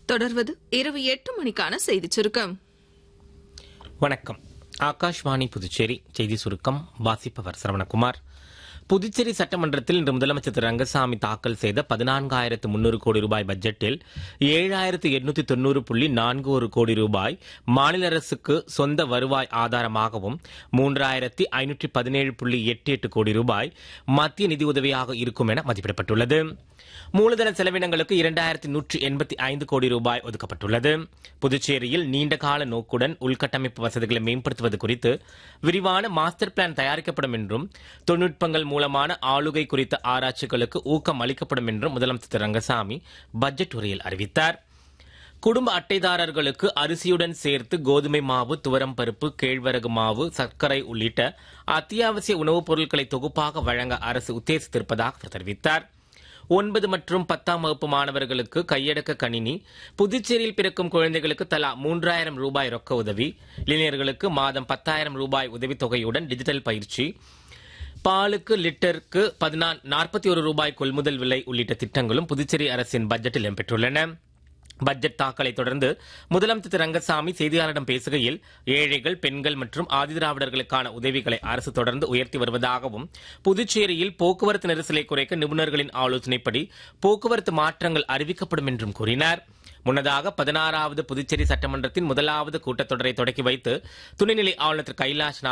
தொடர்வது இரவு எட்டு மணிக்கான செய்திச் சுருக்கம் வணக்கம் ஆகாஷ்வாணி புதுச்சேரி செய்தி சுருக்கம் வாசிப்பவர் சரவணகுமார் புதுச்சேரி சட்டமன்றத்தில் இன்று முதலமைச்சர் திரு ரங்கசாமி தாக்கல் செய்த பதினான்காயிரத்து முன்னூறு கோடி ரூபாய் பட்ஜெட்டில் ஏழாயிரத்து எண்ணூத்தி தொண்ணூறு புள்ளி நான்கு ஒரு கோடி ரூபாய் மாநில அரசுக்கு சொந்த வருவாய் ஆதாரமாகவும் மூன்றாயிரத்தி ஐநூற்றி பதினேழு புள்ளி எட்டு எட்டு கோடி ரூபாய் மத்திய நிதியுதவியாக இருக்கும் என மதிப்பிடப்பட்டுள்ளது மூலதன செலவினங்களுக்கு இரண்டாயிரத்தி நூற்றி எண்பத்தி ஐந்து கோடி ரூபாய் ஒதுக்கப்பட்டுள்ளது புதுச்சேரியில் நீண்டகால நோக்குடன் உள்கட்டமைப்பு வசதிகளை மேம்படுத்துவது குறித்து விரிவான மாஸ்டர் பிளான் தயாரிக்கப்படும் என்றும் தொழில்நுட்பங்கள் மூலமான ஆளுகை குறித்த ஆராய்ச்சிகளுக்கு ஊக்கம் அளிக்கப்படும் என்றும் முதலமைச்சர் திரு ரங்கசாமி பட்ஜெட் உரையில் அறிவித்தார் குடும்ப அட்டைதாரர்களுக்கு அரிசியுடன் சேர்த்து கோதுமை மாவு துவரம் பருப்பு கேழ்வரகு மாவு சர்க்கரை உள்ளிட்ட அத்தியாவசிய உணவுப் பொருட்களை தொகுப்பாக வழங்க அரசு உத்தேசித்திருப்பதாக அவர் தெரிவித்தார் ஒன்பது மற்றும் பத்தாம் வகுப்பு மாணவர்களுக்கு கையடக்க கணினி புதுச்சேரியில் பிறக்கும் குழந்தைகளுக்கு தலா மூன்றாயிரம் ரூபாய் ரொக்க உதவி இளைஞர்களுக்கு மாதம் பத்தாயிரம் ரூபாய் உதவித்தொகையுடன் டிஜிட்டல் பயிற்சி பாலுக்கு லிட்டருக்கு பதினான் நாற்பத்தி ஒரு ரூபாய் கொள்முதல் விலை உள்ளிட்ட திட்டங்களும் புதுச்சேரி அரசின் பட்ஜெட்டில் இடம்பெற்றுள்ளன பட்ஜெட் தாக்கலை தொடர்ந்து முதலமைச்சர் திரு ரங்கசாமி செய்தியாளரிடம் பேசுகையில் ஏழைகள் பெண்கள் மற்றும் ஆதிதிராவிடர்களுக்கான உதவிகளை அரசு தொடர்ந்து உயர்த்தி வருவதாகவும் புதுச்சேரியில் போக்குவரத்து நெரிசலை குறைக்க நிபுணர்களின் ஆலோசனைப்படி போக்குவரத்து மாற்றங்கள் அறிவிக்கப்படும் என்றும் கூறினார் முன்னதாக பதினாறாவது புதுச்சேரி சட்டமன்றத்தின் முதலாவது கூட்டத்தொடரை தொடக்கி வைத்து துணைநிலை ஆளுநர் திரு கைலாஷ்